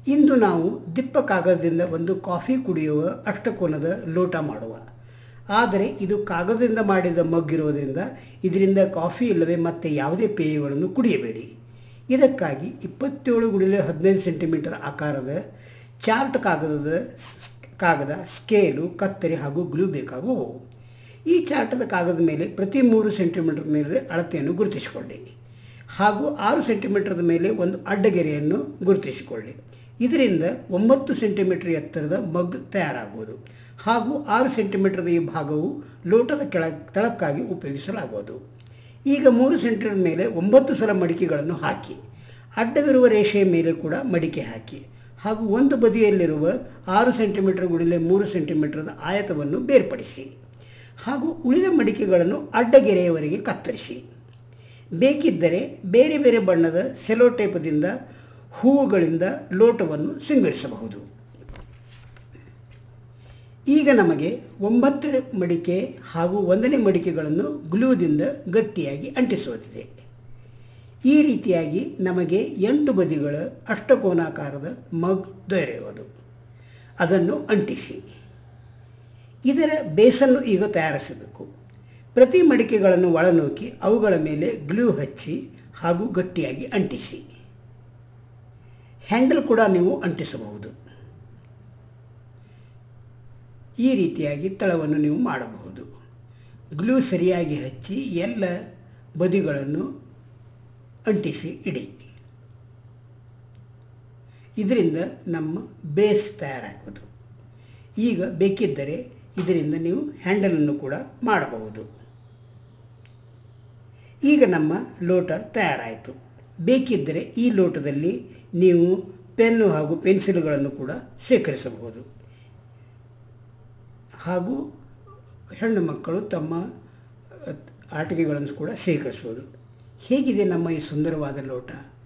ಇಂದು ನಾವು ದಿಪ್ಪ ಕಾಗದದಿಂದ ಒಂದು ಕಾಫಿ ಕುಡಿಯುವ ಅಷ್ಟಕೋನದ ಲೋಟ ಮಾಡುವ ಆದರೆ ಇದು ಕಾಗದದಿಂದ ಮಾಡಿದ ಮಗ್ ಇರೋದರಿಂದ ಇದರಿಂದ ಕಾಫಿ ಇಲ್ಲವೇ ಮತ್ತೆ ಯಾವುದೇ ಪೇಯಗಳನ್ನು ಕುಡಿಯಬೇಡಿ ಇದಕ್ಕಾಗಿ ಇಪ್ಪತ್ತೇಳು ಗುಡಿಲೆ ಹದಿನೈದು ಸೆಂಟಿಮೀಟರ್ ಆಕಾರದ ಚಾರ್ಟ್ ಕಾಗದದ ಸ್- ಕಾಗದ ಸ್ಕೇಲು ಕತ್ತರಿ ಹಾಗೂ ಗ್ಲೂ ಬೇಕಾಗುವು ಈ ಚಾರ್ಟದ ಕಾಗದದ ಮೇಲೆ ಪ್ರತಿ ಮೂರು ಸೆಂಟಿಮೀಟರ್ ಮೇಲೆ ಅಳತೆಯನ್ನು ಗುರುತಿಸಿಕೊಳ್ಳಿ ಹಾಗೂ ಆರು ಸೆಂಟಿಮೀಟರ್ದ ಮೇಲೆ ಒಂದು ಅಡ್ಡಗೆರೆಯನ್ನು ಗುರುತಿಸಿಕೊಳ್ಳಿ ಇದರಿಂದ ಒಂಬತ್ತು ಸೆಂಟಿಮೀಟರ್ ಎತ್ತರದ ಮಗ್ ತಯಾರಾಗುವುದು ಹಾಗೂ ಆರು ಸೆಂಟಿಮೀಟರ್ದ ಈ ಭಾಗವು ಲೋಟದ ಕೆಳ ತಳಕ್ಕಾಗಿ ಉಪಯೋಗಿಸಲಾಗುವುದು ಈಗ ಮೂರು ಸೆಂಟಿಮೀಟರ್ ಮೇಲೆ ಒಂಬತ್ತು ಸಲ ಮಡಿಕೆಗಳನ್ನು ಹಾಕಿ ಅಡ್ಡವಿರುವ ರೇಷೆಯ ಮೇಲೆ ಕೂಡ ಮಡಿಕೆ ಹಾಕಿ ಹಾಗೂ ಒಂದು ಬದಿಯಲ್ಲಿರುವ ಆರು ಸೆಂಟಿಮೀಟರ್ ಗುಡಿಲೆ ಮೂರು ಸೆಂಟಿಮೀಟರ್ದ ಆಯತವನ್ನು ಬೇರ್ಪಡಿಸಿ ಹಾಗೂ ಉಳಿದ ಮಡಿಕೆಗಳನ್ನು ಅಡ್ಡಗೆರೆಯವರೆಗೆ ಕತ್ತರಿಸಿ ಬೇಕಿದ್ದರೆ ಬೇರೆ ಬೇರೆ ಬಣ್ಣದ ಸೆಲೋಟೇಪದಿಂದ ಹೂವುಗಳಿಂದ ಲೋಟವನ್ನು ಸಿಂಗರಿಸಬಹುದು ಈಗ ನಮಗೆ ಒಂಬತ್ತು ಮಡಿಕೆ ಹಾಗೂ ಒಂದನೇ ಮಡಿಕೆಗಳನ್ನು ಗ್ಲೂದಿಂದ ಗಟ್ಟಿಯಾಗಿ ಅಂಟಿಸುವುದಿದೆ ಈ ರೀತಿಯಾಗಿ ನಮಗೆ ಎಂಟು ಬದಿಗಳ ಅಷ್ಟಕೋನಾಕಾರದ ಮಗ್ ದೊರೆಯುವುದು ಅದನ್ನು ಅಂಟಿಸಿ ಇದರ ಬೇಸನ್ನು ಈಗ ತಯಾರಿಸಬೇಕು ಪ್ರತಿ ಮಡಿಕೆಗಳನ್ನು ಒಳನೂಕಿ ಅವುಗಳ ಮೇಲೆ ಗ್ಲೂ ಹಚ್ಚಿ ಹಾಗೂ ಗಟ್ಟಿಯಾಗಿ ಅಂಟಿಸಿ ಹ್ಯಾಂಡಲ್ ಕೂಡ ನೀವು ಅಂಟಿಸಬಹುದು ಈ ರೀತಿಯಾಗಿ ತಳವನ್ನು ನೀವು ಮಾಡಬಹುದು ಗ್ಲೂ ಸರಿಯಾಗಿ ಹಚ್ಚಿ ಎಲ್ಲ ಬದಿಗಳನ್ನು ಅಂಟಿಸಿ ಇಡಿ ಇದರಿಂದ ನಮ್ಮ ಬೇಸ್ ತಯಾರಾಗುವುದು ಈಗ ಬೇಕಿದ್ದರೆ ಇದರಿಂದ ನೀವು ಹ್ಯಾಂಡಲನ್ನು ಕೂಡ ಮಾಡಬಹುದು ಈಗ ನಮ್ಮ ಲೋಟ ತಯಾರಾಯಿತು ಬೇಕಿದ್ದರೆ ಈ ಲೋಟದಲ್ಲಿ ನೀವು ಪೆನ್ನು ಹಾಗೂ ಪೆನ್ಸಿಲ್ಗಳನ್ನು ಕೂಡ ಶೇಖರಿಸಬಹುದು ಹಾಗೂ ಹೆಣ್ಣು ಮಕ್ಕಳು ತಮ್ಮ ಅಹ್, ಆಟಿಕೆಗಳನ್ನು ಕೂಡ ಶೇಖರಿಸ್ಬೋದು ಹೇಗಿದೆ ನಮ್ಮ ಈ ಸುಂದರವಾದ ಲೋಟ